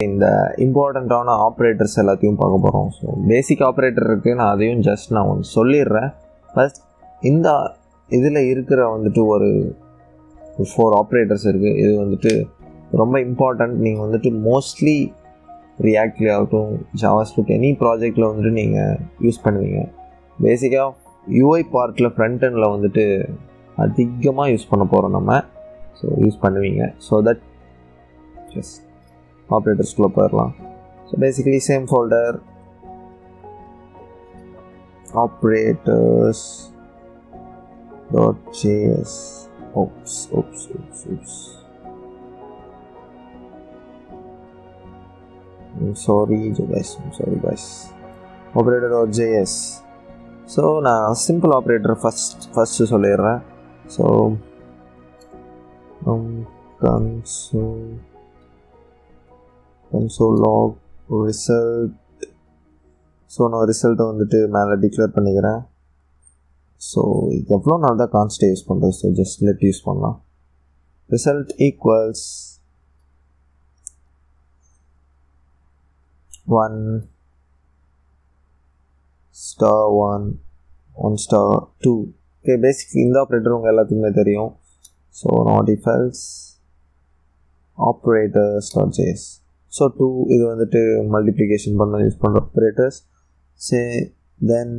இந்த இம்பார்ட்டண்ட்டான ஆப்ரேட்டர்ஸ் எல்லாத்தையும் பார்க்க போகிறோம் ஸோ பேசிக் ஆப்ரேட்டர் இருக்குது நான் அதையும் ஜஸ்ட் நான் ஒன்று சொல்லிடுறேன் பட் இந்த இதில் இருக்கிற வந்துட்டு ஒரு ஃபோர் ஆப்ரேட்டர்ஸ் இருக்குது இது வந்துட்டு ரொம்ப இம்பார்ட்டண்ட் நீங்கள் வந்துட்டு மோஸ்ட்லி ரியாக்ட்லேயே ஆகட்டும் ஜாவாஸ்கிரிப்ட் எனி ப்ராஜெக்டில் வந்துட்டு நீங்கள் யூஸ் பண்ணுவீங்க பேசிக்காக யூஐ பார்ட்டில் ஃப்ரண்ட் எண்டில் வந்துட்டு அதிகமாக யூஸ் பண்ண போகிறோம் நம்ம ஸோ யூஸ் பண்ணுவீங்க ஸோ தட் எஸ் ஆப்ரேட்டர்ஸ்குள்ளே போயிடலாம் so basically same folder operators dot JS oops oops oops oops sorry guys sorry guys operator.js so நான் சிம்பிள் ஆப்ரேட்டர் ஃபஸ்ட் ஃபஸ்ட்டு சொல்லிடுறேன் so console console log result so நான் ரிசல்ட்டை வந்துட்டு மேலே declare பண்ணிக்கிறேன் so எவ்வளோ நாள் தான் கான்ஸ்டே யூஸ் பண்ணுறது ஸோ ஜஸ்ட் லெட் யூஸ் பண்ணலாம் result equals one star one one star two okay basic இந்த ஆப்ரேட்டர் உங்கள் எல்லாத்துக்குமே தெரியும் ஸோ நாட் இஃபல்ஸ் operators dot JS so two இது வந்துட்டு மல்டிப்ளிகேஷன் பண்ண யூஸ் பண்ணுற operators say then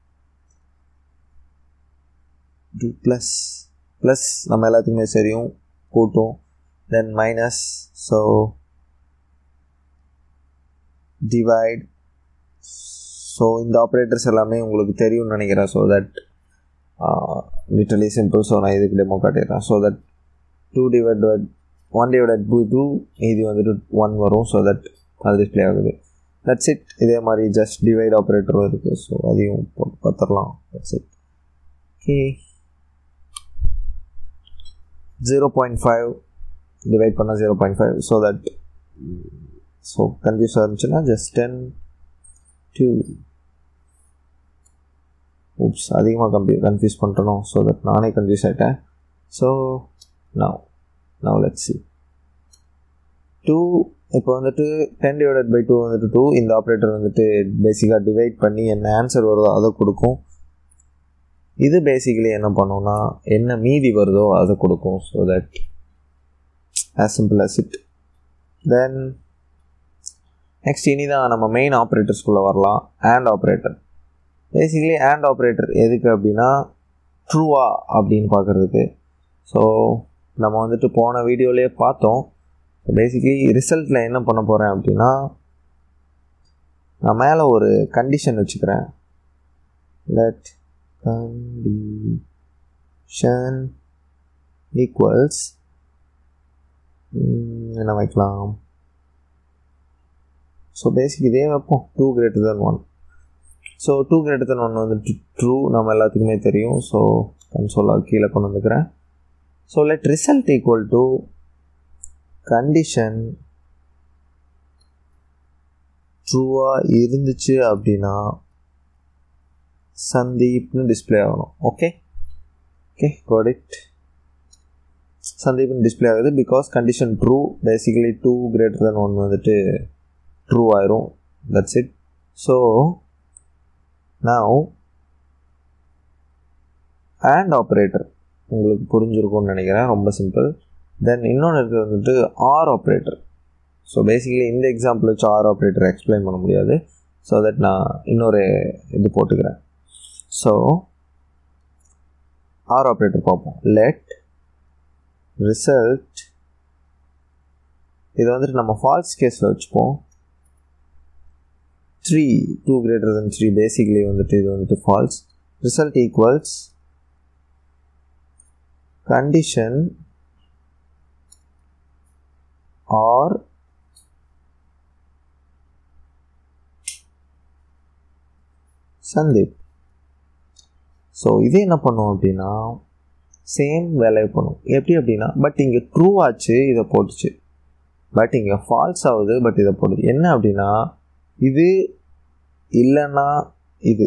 two plus plus நம்ம எல்லாத்துக்குமே தெரியும் கூட்டும் then minus so divide so இந்த ஆப்ரேட்டர்ஸ் எல்லாமே உங்களுக்கு தெரியும்னு நினைக்கிறேன் so that literally simple so நான் இதுக்கு demo காட்டிடுறேன் so that two divide one divide by two இது வந்துட்டு ஒன் வரும் ஸோ தட் அது டிஸ்பிளே ஆகுது தட்ஸ் இட் இதே மாதிரி ஜஸ்ட் டிவைட் ஆப்ரேட்டரும் இருக்குது ஸோ அதையும் போட்டு பார்த்துடலாம் that's it okay zero point five divide பண்ணால் zero point five so that so confuse இருந்துச்சுன்னா ஜஸ்ட் டென் டூ ஊப்ஸ் அதிகமாக கம்ப்யூ கன்ஃபியூஸ் பண்ணிட்டணும் ஸோ தட் நானே கன்ஃபியூஸ் ஆகிட்டேன் so now now let C two இப்போ வந்துட்டு டென் டிவைடட் பை டூ வந்துட்டு டூ இந்த ஆப்ரேட்டர் வந்துட்டு பேசிக்காக டிவைட் பண்ணி என்ன ஆன்சர் வருதோ அதை கொடுக்கும் இது பேசிக்கலி என்ன பண்ணும்னா என்ன மீதி வருதோ அதை கொடுக்கும் so that as simple as it then next இனி தான் நம்ம மெயின் ஆப்ரேட்டர்ஸ்குள்ளே வரலாம் and operator basically and operator எதுக்கு அப்படின்னா ட்ரூவா அப்படின்னு பார்க்குறதுக்கு ஸோ நம்ம வந்துட்டு போன வீடியோலேயே பார்த்தோம் பேசிக்கலி ரிசல்ட்டில் என்ன பண்ண போகிறேன் அப்படின்னா நான் மேலே ஒரு கண்டிஷன் வச்சுக்கிறேன் லெட் கண்டிஷன் ஈக்குவல்ஸ் என்ன வைக்கலாம் ஸோ பேசிக் இதே வைப்போம் two greater than one so two greater than one வந்துட்டு ட்ரூ நம்ம எல்லாத்துக்குமே தெரியும் ஸோ கன்சோலாக கீழே கொண்டு வந்துக்கிறேன் so let result equal to condition ட்ரூவாக இருந்துச்சு அப்படின்னா சந்தீப்னு டிஸ்பிளே ஆகணும் ஓகே ஓகே கோட் இட் சந்தீப்னு டிஸ்பிளே ஆகுது because condition true basically two greater than one வந்துட்டு ட்ரூ ஆயிரும் தட்ஸ் இட் ஸோ நான் அண்ட் ஆப்ரேட்டர் உங்களுக்கு புரிஞ்சிருக்கும்னு நினைக்கிறேன் ரொம்ப சிம்பிள் தென் இன்னொன்று இருக்கிறது வந்துட்டு ஆர் ஆப்ரேட்டர் ஸோ பேசிக்கலி இந்த எக்ஸாம்பிள் வச்சு ஆர் ஆப்ரேட்டர் எக்ஸ்பிளைன் பண்ண முடியாது ஸோ தட் நான் இன்னொரு இது போட்டுக்கிறேன் ஸோ ஆர் ஆப்ரேட்டர் பார்ப்போம் லெட் ரிசல்ட் இதை வந்துட்டு நம்ம ஃபால்ஸ் கேஸில் வச்சுப்போம் three two greater than three basically வந்துட்டு இது வந்துட்டு false result equals condition or Sandeep so இது என்ன பண்ணும் அப்படின்னா சேம் வேலையை பண்ணும் எப்படி அப்படின்னா பட் இங்கே ட்ரூ ஆச்சு இதை போட்டுச்சு பட் இங்கே ஃபால்ஸ் ஆகுது பட் இதை போடுது என்ன அப்படின்னா இது இல்லைன்னா இது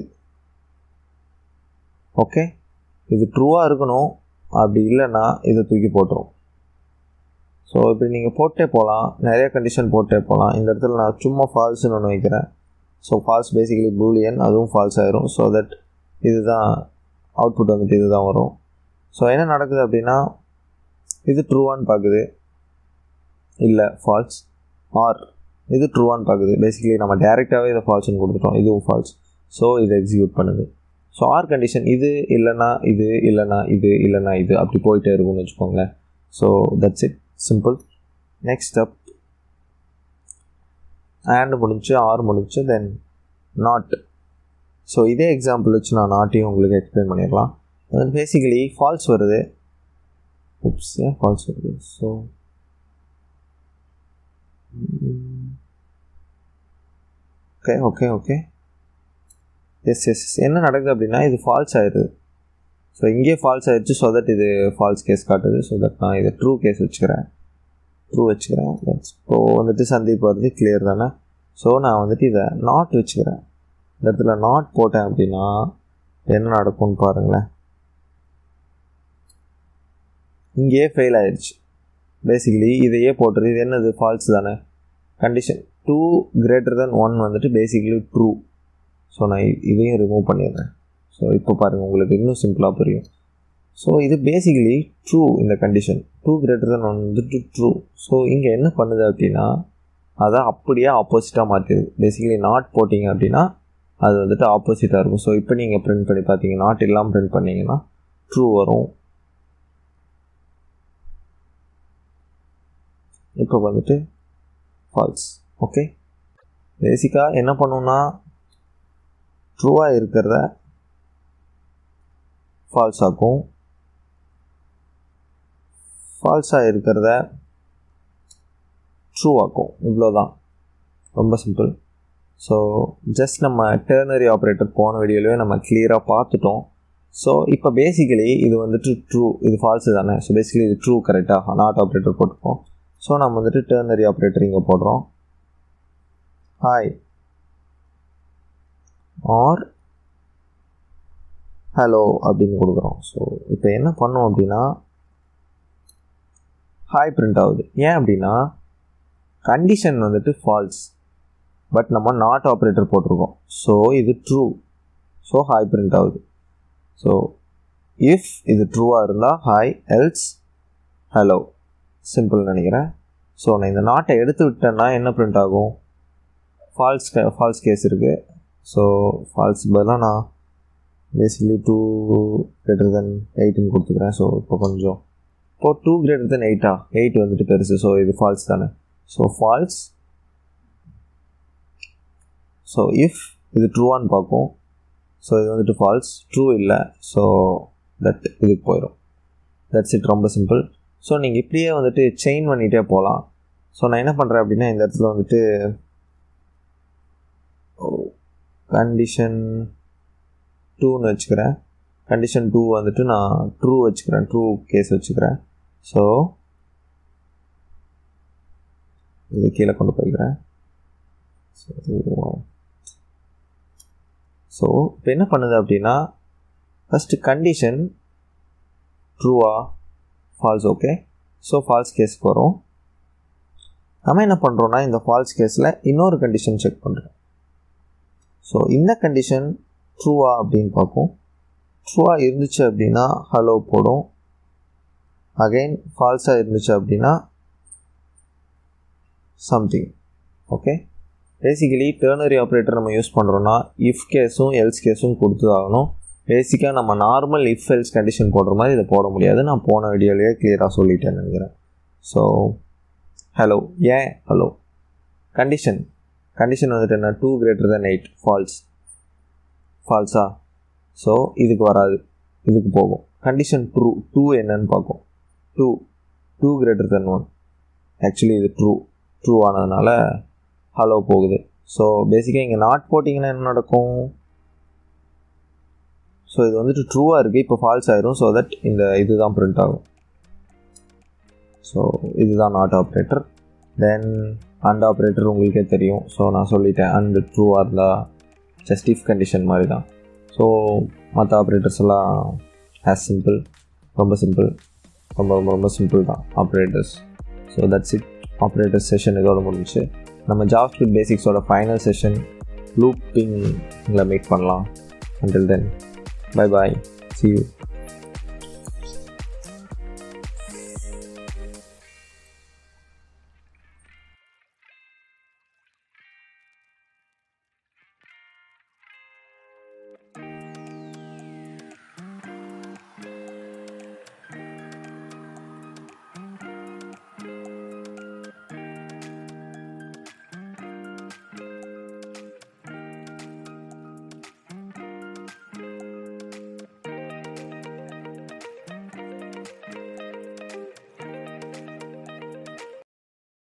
ஓகே இது ட்ரூவாக இருக்கணும் அப்படி இல்லைன்னா இதை தூக்கி போட்டுரும் ஸோ இப்படி நீங்கள் போட்டே போகலாம் நிறைய கண்டிஷன் போட்டே போகலாம் இந்த இடத்துல நான் சும்மா ஃபால்ஸ்னு ஒன்று வைக்கிறேன் ஸோ ஃபால்ஸ் பேசிக்கலி பூலியன் அதுவும் ஃபால்ஸ் ஆயிரும் ஸோ தட் இதுதான் அவுட்புட் வந்துட்டு இதுதான் வரும் ஸோ என்ன நடக்குது அப்படின்னா இது ட்ரூவான்னு பார்க்குது இல்லை ஃபால்ஸ் ஆர் இது ட்ரூவான்னு பார்க்குது பேசிக்கலி நம்ம டேரெக்டாகவே இதை ஃபால்ஸ்னு கொடுத்துட்டோம் இதுவும் ஃபால்ஸ் ஸோ இதை எக்ஸிக்யூட் பண்ணுது ஸோ ஆர் கண்டிஷன் இது இல்லைனா இது இல்லைனா இது இல்லைனா இது அப்படி போயிட்டே இருக்கும்னு வச்சுக்கோங்களேன் so that's it simple next step and முடிஞ்சு ஆர் முடிஞ்சு தென் நாட் ஸோ இதே எக்ஸாம்பிள் வச்சு நான் நாட்டையும் உங்களுக்கு எக்ஸ்பிளைன் பண்ணிடலாம் அது பேசிக்கலி ஃபால்ஸ் வருது உப்ஸ் ஏன் ஃபால்ஸ் வருது so okay okay okay yes yes என்ன நடக்குது அப்படின்னா இது ஃபால்ஸ் ஆயிடுது ஸோ இங்கேயே ஃபால்ஸ் ஆயிடுச்சு ஸோ தட் இது ஃபால்ஸ் கேஸ் காட்டுது ஸோ தட் நான் இதை ட்ரூ கேஸ் வச்சுக்கிறேன் ட்ரூ வச்சுக்கிறேன் இப்போது வந்துட்டு சந்தீப் வருது கிளியர் தானே ஸோ நான் வந்துட்டு இதை நாட் வச்சுக்கிறேன் இந்த இடத்துல நாட் போட்டேன் அப்படின்னா என்ன நடக்கும்னு பாருங்களேன் இங்கேயே ஃபெயில் ஆயிடுச்சு பேசிக்கலி இதையே போட்டுரு இது என்னது ஃபால்ஸ் தானே condition two greater than one வந்துட்டு பேசிக்கலி ட்ரூ ஸோ நான் இதையும் ரிமூவ் பண்ணிடுறேன் ஸோ இப்போ பாருங்கள் உங்களுக்கு இன்னும் சிம்பிளாக புரியும் ஸோ இது பேசிக்கலி ட்ரூ இந்த condition two greater than one வந்துட்டு ட்ரூ ஸோ இங்கே என்ன பண்ணுது அப்படின்னா அதை அப்படியே ஆப்போசிட்டாக மாற்றிடுது பேசிக்கலி நாட் போட்டிங்க அப்படின்னா அது வந்துட்டு ஆப்போசிட்டாக இருக்கும் ஸோ இப்போ நீங்கள் பிரிண்ட் பண்ணி பார்த்தீங்க நாட் இல்லாமல் பிரிண்ட் பண்ணிங்கன்னா ட்ரூ வரும் இப்போ வந்துட்டு ஃபால்ஸ் ஓகே பேசிக்காக என்ன பண்ணுன்னா ட்ரூவாக இருக்கிறத ஃபால்ஸ் ஆக்கும் ஃபால்ஸாக இருக்கிறத ட்ரூ ஆக்கும் இவ்வளோ தான் ரொம்ப சிம்பிள் ஸோ ஜஸ்ட் நம்ம டேர்னரி ஆப்ரேட்டர் போன வீடியோலேயே நம்ம கிளியராக பார்த்துட்டோம் ஸோ இப்போ பேசிக்கலி இது வந்துட்டு ட்ரூ இது ஃபால்ஸு தானே ஸோ பேசிக்கலி இது ட்ரூ கரெக்டாக நாட் ஆப்ரேட்டர் போட்டுப்போம் ஸோ நம்ம வந்துட்டு டேர்னரி ஆப்ரேட்டர் இங்கே போடுறோம் ஹாய் ஆர் ஹலோ அப்படின்னு கொடுக்குறோம் ஸோ இப்போ என்ன பண்ணோம் அப்படின்னா ஹாய் பிரிண்ட் ஆகுது ஏன் அப்படின்னா கண்டிஷன் வந்துட்டு ஃபால்ஸ் பட் நம்ம நாட் ஆப்ரேட்டர் போட்டிருக்கோம் ஸோ இது ட்ரூ ஸோ ஹாய் பிரிண்ட் ஆகுது ஸோ இஃப் இது ட்ரூவாக இருந்தால் ஹாய் எல்ஸ் ஹலோ சிம்பிள் நினைக்கிறேன் ஸோ நான் இந்த நாட்டை எடுத்து விட்டேன்னா என்ன பிரிண்ட் ஆகும் ஃபால்ஸ் ஃபால்ஸ் கேஸ் இருக்குது ஸோ ஃபால்ஸ் பதிலாக நான் பேசிக்கலி டூ கிரேட்டர் தென் எயிட்னு கொடுத்துக்கிறேன் ஸோ இப்போ கொஞ்சம் இப்போது டூ கிரேட்டர் தென் எயிட்டா எயிட் வந்துட்டு பெருசு ஸோ இது ஃபால்ஸ் தானே ஸோ ஃபால்ஸ் ஸோ இஃப் இது ட்ரூவான்னு பார்க்கும் ஸோ இது வந்துட்டு ஃபால்ஸ் ட்ரூ இல்லை ஸோ தட் இதுக்கு போயிடும் தட்ஸ் இட் ரொம்ப சிம்பிள் ஸோ நீங்கள் இப்படியே வந்துட்டு செயின் பண்ணிகிட்டே போகலாம் ஸோ நான் என்ன பண்ணுறேன் அப்படின்னா இந்த இடத்துல வந்துட்டு கண்டிஷன் டூன்னு வச்சுக்கிறேன் கண்டிஷன் டூ வந்துட்டு நான் ட்ரூ வச்சுக்கிறேன் ட்ரூ கேஸ் வச்சுக்கிறேன் ஸோ இது கீழே கொண்டு போய்க்கிறேன் ஸோ இப்போ என்ன பண்ணுது அப்படின்னா ஃபஸ்ட்டு கண்டிஷன் ட்ரூவா ஃபால்ஸ் ஓகே ஸோ ஃபால்ஸ் கேஸ்க்கு வரும் நம்ம என்ன பண்ணுறோன்னா இந்த ஃபால்ஸ் கேஸில் இன்னொரு கண்டிஷன் செக் பண்ணுறோம் ஸோ இந்த கண்டிஷன் ட்ரூவா அப்படின்னு பார்ப்போம் ட்ரூவாக இருந்துச்சு அப்படின்னா ஹலோ போடும் அகைன் ஃபால்ஸாக இருந்துச்சு அப்படின்னா something okay basically ternary operator நம்ம யூஸ் பண்ணுறோன்னா இஃப் கேஸும் எல்ஸ் கேஸும் கொடுத்து ஆகணும் பேசிக்காக நம்ம நார்மல் இஃப் எல்ஸ் கண்டிஷன் போடுற மாதிரி இதை போட முடியாது நான் போன வீடியோலேயே கிளியராக சொல்லிட்டேன்னு நினைக்கிறேன் ஸோ ஹலோ ஏன் ஹலோ கண்டிஷன் கண்டிஷன் வந்துட்டு என்ன two greater than eight false ஃபால்ஸா ஸோ இதுக்கு வராது இதுக்கு போகும் கண்டிஷன் ட்ரூ டூ என்னன்னு பார்க்கும் two two greater than one actually இது ட்ரூ ட்ரூ ஆனதுனால ஹலோ போகுது ஸோ பேசிக்காக இங்கே நாட் போட்டிங்கன்னா என்ன நடக்கும் ஸோ இது வந்துட்டு ட்ரூவாக இருக்குது இப்போ ஃபால்ஸ் ஆயிரும் ஸோ தட் இந்த இதுதான் பிரிண்ட் ஆகும் ஸோ இதுதான் not operator then and operator உங்களுக்கே தெரியும் ஸோ நான் சொல்லிட்டேன் அண்ட் ட்ரூவாக இருந்தால் ஜஸ்ட் இஃப் கண்டிஷன் மாதிரி தான் ஸோ மற்ற ஆப்ரேட்டர்ஸ் எல்லாம் ஆஸ் சிம்பிள் ரொம்ப சிம்பிள் ரொம்ப ரொம்ப ரொம்ப சிம்பிள் தான் operators so that's it operator session இதோட முடிஞ்சு நம்ம ஜாவ்ஸ்கிரிப்ட் பேசிக்ஸோட ஃபைனல் செஷன் லூப்பிங்கில் மீட் பண்ணலாம் until then bye bye see you